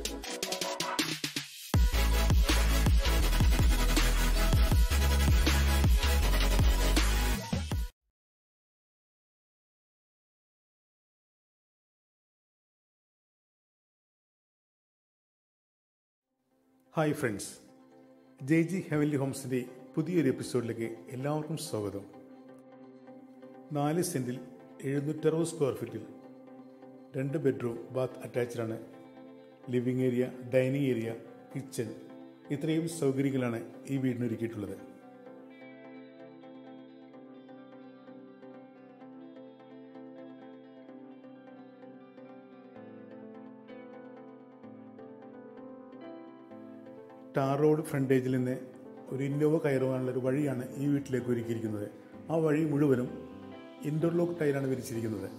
hi friends J G heavenly ഹോംസിൻ്റെ പുതിയൊരു എപ്പിസോഡിലേക്ക് എല്ലാവർക്കും സ്വാഗതം നാല് സെൻറ്റിൽ എഴുന്നൂറ്ററുപത് സ്ക്വയർ ഫീറ്റിൽ രണ്ട് ബെഡ്റൂം ബാത്ത് അറ്റാച്ച്ഡാണ് living area dining area kitchen ഇത്രയും സൗകര്യങ്ങളാണ് ഈ വീടിന് ഒരുക്കിയിട്ടുള്ളത് ടാർ റോഡ് ഫ്രണ്ടേജിൽ നിന്ന് ഒരു ഇന്നോവ കയറുവാനുള്ള ഒരു വഴിയാണ് ഈ വീട്ടിലേക്ക് ഒരുക്കിയിരിക്കുന്നത് ആ വഴി മുഴുവനും ഇന്റർലോക്ക് ടൈലാണ് വിരിച്ചിരിക്കുന്നത്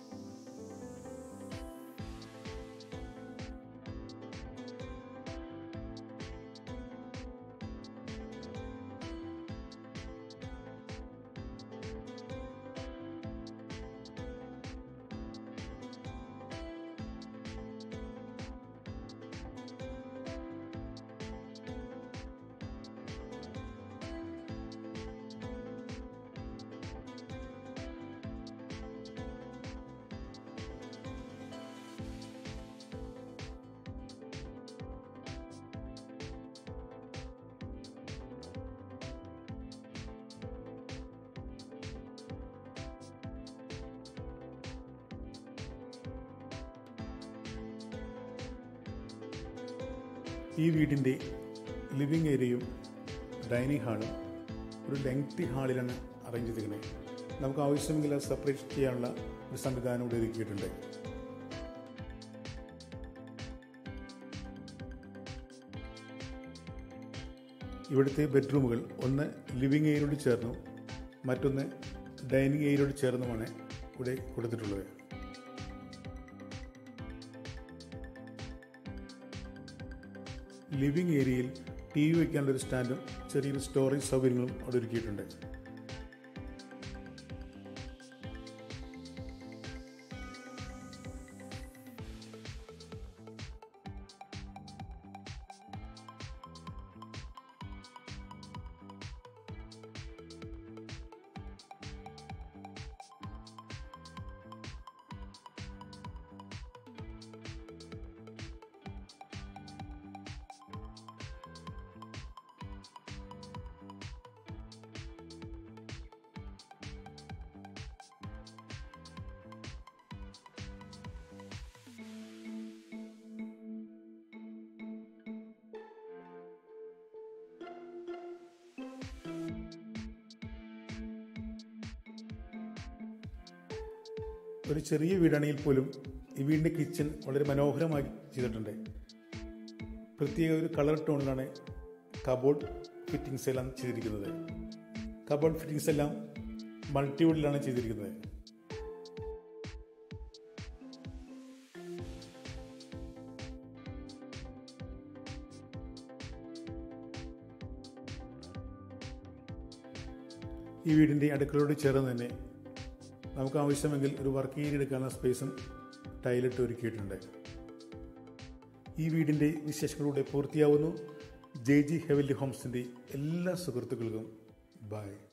ഈ വീടിൻ്റെ ലിവിംഗ് ഏരിയയും ഡൈനിങ് ഹാളും ഒരു ലെങ്തി ഹാളിലാണ് അറേഞ്ച് ചെയ്തിരിക്കുന്നത് നമുക്ക് ആവശ്യമെങ്കിൽ അത് സെപ്പറേറ്റ് ചെയ്യാനുള്ള ഒരു സംവിധാനം ഇവിടെ ഒരുക്കിയിട്ടുണ്ട് ഇവിടുത്തെ ബെഡ്റൂമുകൾ ഒന്ന് ലിവിംഗ് ഏരിയയോട് ചേർന്നും മറ്റൊന്ന് ഡൈനിങ് ഏരിയയോട് ചേർന്നുമാണ് ഇവിടെ കൊടുത്തിട്ടുള്ളത് ലിവിംഗ് ഏരിയയിൽ ടി വി വയ്ക്കാനുള്ള ഒരു സ്റ്റാൻഡും ചെറിയൊരു സ്റ്റോറേജ് സൗകര്യങ്ങളും അവിടെ ഒരുക്കിയിട്ടുണ്ട് ഒരു ചെറിയ വീടാണെങ്കിൽ പോലും ഈ വീടിൻ്റെ കിച്ചൺ വളരെ മനോഹരമായി ചെയ്തിട്ടുണ്ട് പ്രത്യേക ഒരു കളർ ടോണിലാണ് കബോർഡ് ഫിറ്റിങ്സ് എല്ലാം ചെയ്തിരിക്കുന്നത് കബോർഡ് ഫിറ്റിങ്സ് എല്ലാം മൾട്ടിവുഡിലാണ് ചെയ്തിരിക്കുന്നത് ഈ വീടിൻ്റെ അടുക്കളയോട് ചേർന്ന് തന്നെ നമുക്ക് ആവശ്യമെങ്കിൽ ഒരു വർക്ക് ഏരിയ എടുക്കാനുള്ള സ്പേസും ടൈലിട്ട് ഒരുക്കിയിട്ടുണ്ട് ഈ വീടിൻ്റെ വിശേഷങ്ങളുടെ പൂർത്തിയാവുന്നു ജെ ജി ഹെവലി ഹോംസിൻ്റെ എല്ലാ സുഹൃത്തുക്കൾക്കും ബൈ